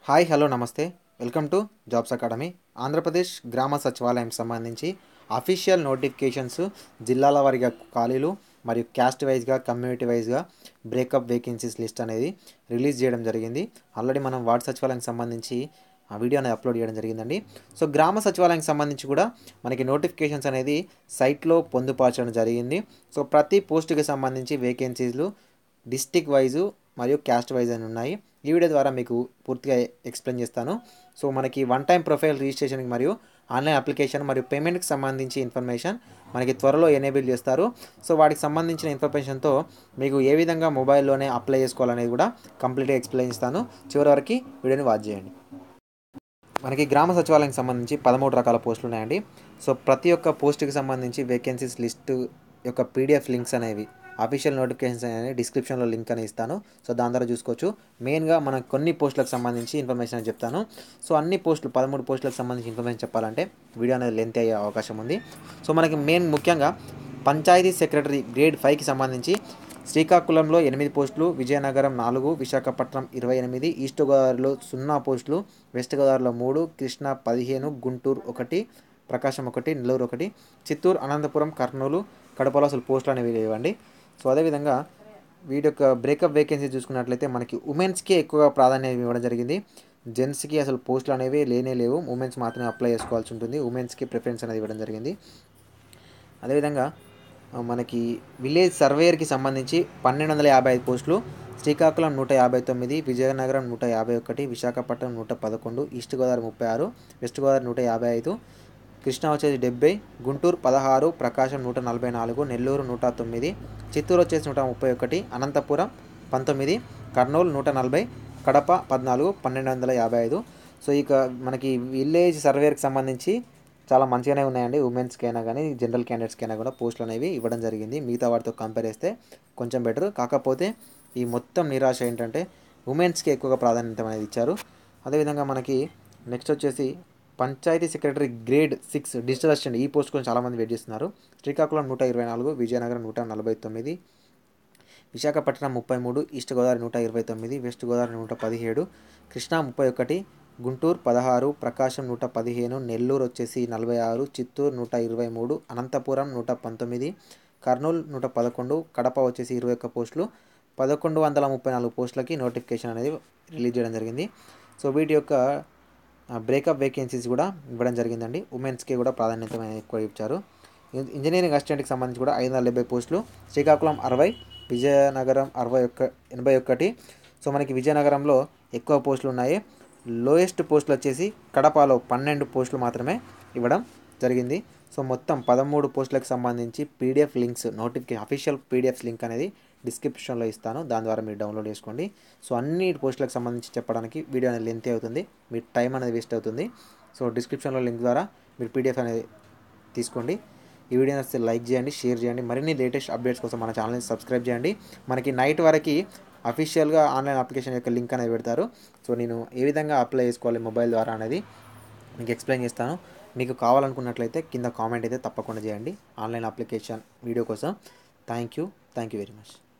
hi hello నమస్తే welcome to jobs academy Andhra Pradesh గ్రామ సచివాలయం సంబంధించి అఫీషియల్ నోటిఫికేషన్స్ జిల్లాల వారీగా ఖాళీలు మరియు క్యాస్ట్ వైజ్గా కమ్యూనిటీ వైజ్గా బ్రేకప్ వేకెన్సీస్ లిస్ట్ అనేది రిలీజ్ చేయడం జరిగింది ఆల్రెడీ మనం వార్డ్ సచివాలయానికి సంబంధించి ఆ వీడియో అనేది అప్లోడ్ చేయడం జరిగిందండి సో గ్రామ సచివాలయానికి సంబంధించి కూడా మనకి నోటిఫికేషన్స్ అనేది సైట్లో పొందుపరచడం జరిగింది సో ప్రతి పోస్టుకి సంబంధించి వేకెన్సీలు డిస్టిక్ వైజు మరియు క్యాస్ట్ వైజ్ అని ఉన్నాయి ఈ వీడియో ద్వారా మీకు పూర్తిగా ఎక్స్ప్లెయిన్ చేస్తాను సో మనకి వన్ టైం ప్రొఫైల్ రిజిస్ట్రేషన్కి మరియు ఆన్లైన్ అప్లికేషన్ మరియు పేమెంట్కి సంబంధించి ఇన్ఫర్మేషన్ మనకి త్వరలో ఎనేబుల్ చేస్తారు సో వాటికి సంబంధించిన ఇన్ఫర్మేషన్తో మీకు ఏ విధంగా మొబైల్లోనే అప్లై చేసుకోవాలనేది కూడా కంప్లీట్గా ఎక్స్ప్లెయిన్ ఇస్తాను చివరి వరకు వీడియోని వాచ్ చేయండి మనకి గ్రామ సచివాలయానికి సంబంధించి పదమూడు రకాల పోస్టులు ఉన్నాయండి సో ప్రతి ఒక్క పోస్ట్కి సంబంధించి వేకెన్సీస్ లిస్ట్ యొక్క పీడిఎఫ్ లింక్స్ అనేవి అఫీషియల్ నోటిఫికేషన్స్ అనేవి డిస్క్రిప్షన్లో లింక్ అని ఇస్తాను సో దాని ద్వారా చూసుకోవచ్చు మెయిన్గా మనం కొన్ని పోస్టులకు సంబంధించి ఇన్ఫర్మేషన్ అని చెప్తాను సో అన్ని పోస్టులు పదమూడు పోస్టులకు సంబంధించి ఇన్ఫర్మేషన్ చెప్పాలంటే వీడియో అనేది లెంత్ అయ్యే అవకాశం ఉంది సో మనకి మెయిన్ ముఖ్యంగా పంచాయతీ సెక్రటరీ గ్రేడ్ ఫైవ్కి సంబంధించి శ్రీకాకుళంలో ఎనిమిది పోస్టులు విజయనగరం నాలుగు విశాఖపట్నం ఇరవై ఎనిమిది ఈస్ట్ గోదావరిలో సున్నా పోస్టులు వెస్ట్ గోదావరిలో మూడు కృష్ణా పదిహేను గుంటూరు ఒకటి ప్రకాశం ఒకటి నెల్లూరు ఒకటి చిత్తూరు అనంతపురం కర్నూలు కడపలో అసలు పోస్టులు అనేవి లేవండి సో అదేవిధంగా వీటి యొక్క బ్రేకప్ వేకెన్సీ చూసుకున్నట్లయితే మనకి ఉమెన్స్కి ఎక్కువగా ప్రాధాన్యత ఇవ్వడం జరిగింది జెంట్స్కి అసలు పోస్టులు అనేవి లేనే లేవు ఉమెన్స్ మాత్రమే అప్లై చేసుకోవాల్సి ఉంటుంది ఉమెన్స్కి ప్రిఫరెన్స్ అనేది ఇవ్వడం జరిగింది అదేవిధంగా ఆ, మనకి విలేజ్ సర్వేయర్కి సంబంధించి పన్నెండు వందల యాభై ఐదు పోస్టులు శ్రీకాకుళం నూట యాభై తొమ్మిది విజయనగరం నూట యాభై ఒకటి విశాఖపట్నం నూట పదకొండు ఈస్ట్ గోదావరి ముప్పై ఆరు వెస్ట్ గోదావరి నూట యాభై ఐదు కృష్ణా వచ్చేసి డెబ్బై గుంటూరు పదహారు ప్రకాశం నూట నలభై నాలుగు నెల్లూరు నూట తొమ్మిది చిత్తూరు వచ్చేసి నూట ముప్పై ఒకటి అనంతపురం పంతొమ్మిది కర్నూలు నూట నలభై కడప పద్నాలుగు పన్నెండు వందల యాభై ఐదు సో ఇక మనకి విలేజ్ సర్వేకి సంబంధించి చాలా మంచిగానే ఉన్నాయండి ఉమెన్స్కి అయినా కానీ జనరల్ క్యాండిడేట్స్కి అయినా కూడా పోస్టులు అనేవి ఇవ్వడం జరిగింది మిగతా వాటితో కంపేర్ చేస్తే కొంచెం బెటర్ కాకపోతే ఈ మొత్తం నిరాశ ఏంటంటే ఉమెన్స్కి ఎక్కువగా ప్రాధాన్యత అనేది ఇచ్చారు అదేవిధంగా మనకి నెక్స్ట్ వచ్చేసి panchayat secretary grade six digital assistant ఈ పోస్ట్ కోసం చాలామంది వెయిట్ చేస్తున్నారు శ్రీకాకుళం నూట ఇరవై నాలుగు విజయనగరం నూట నలభై తొమ్మిది విశాఖపట్నం ముప్పై మూడు ఈస్ట్ గోదావరి నూట ఇరవై తొమ్మిది వెస్ట్ గోదావరి నూట పదిహేడు కృష్ణా ముప్పై ఒకటి గుంటూరు పదహారు ప్రకాశం నూట పదిహేను నెల్లూరు వచ్చేసి నలభై ఆరు చిత్తూరు నూట ఇరవై మూడు అనంతపురం నూట పంతొమ్మిది కర్నూలు నూట పదకొండు కడప వచ్చేసి ఇరవై ఒక్క పోస్టులు పదకొండు వందల ముప్పై నాలుగు పోస్టులకి నోటిఫికేషన్ అనేది రిలీజ్ చేయడం జరిగింది సో వీటి యొక్క బ్రేకప్ వేకెన్సీస్ కూడా ఇవ్వడం జరిగిందండి ఉమెన్స్కి కూడా ప్రాధాన్యత ఎక్కువ ఇచ్చారు ఇం- ఇంజనీరింగ్ అసిస్టెంట్కి సంబంధించి కూడా ఐదు వందల డెబ్బై పోస్టులు శ్రీకాకుళం అరవై విజయనగరం అరవై ఒక్క ఎనభై ఒకటి సో మనకి విజయనగరంలో ఎక్కువ పోస్టులు ఉన్నాయి లోయెస్ట్ పోస్టులు వచ్చేసి కడపలో పన్నెండు పోస్టులు మాత్రమే ఇవ్వడం జరిగింది సో మొత్తం పదమూడు పోస్టులకు సంబంధించి PDF links notification official PDF link అనేది డిస్క్రిప్షన్లో ఇస్తాను దాని ద్వారా మీరు డౌన్లోడ్ చేసుకోండి సో అన్ని పోస్టులకు సంబంధించి చెప్పడానికి వీడియో అనేది లెంత్ అవుతుంది మీ టైం అనేది వేస్ట్ అవుతుంది సో డిస్క్రిప్షన్లో లింక్ ద్వారా మీరు పీడిఎఫ్ అనేది తీసుకోండి ఈ వీడియో నచ్చితే లైక్ చేయండి షేర్ చేయండి మరిన్ని లేటెస్ట్ అప్డేట్స్ కోసం మన ఛానల్ని సబ్స్క్రైబ్ చేయండి మనకి నైట్ వరకు అఫీషియల్గా ఆన్లైన్ అప్లికేషన్ యొక్క లింక్ అనేది పెడతారు సో నేను ఏ విధంగా అప్లై చేసుకోవాలి మొబైల్ ద్వారా అనేది మీకు ఎక్స్ప్లెయిన్ చేస్తాను మీకు కావాలనుకున్నట్లయితే కింద కామెంట్ అయితే తప్పకుండా చేయండి ఆన్లైన్ అప్లికేషన్ వీడియో కోసం thank you thank you very much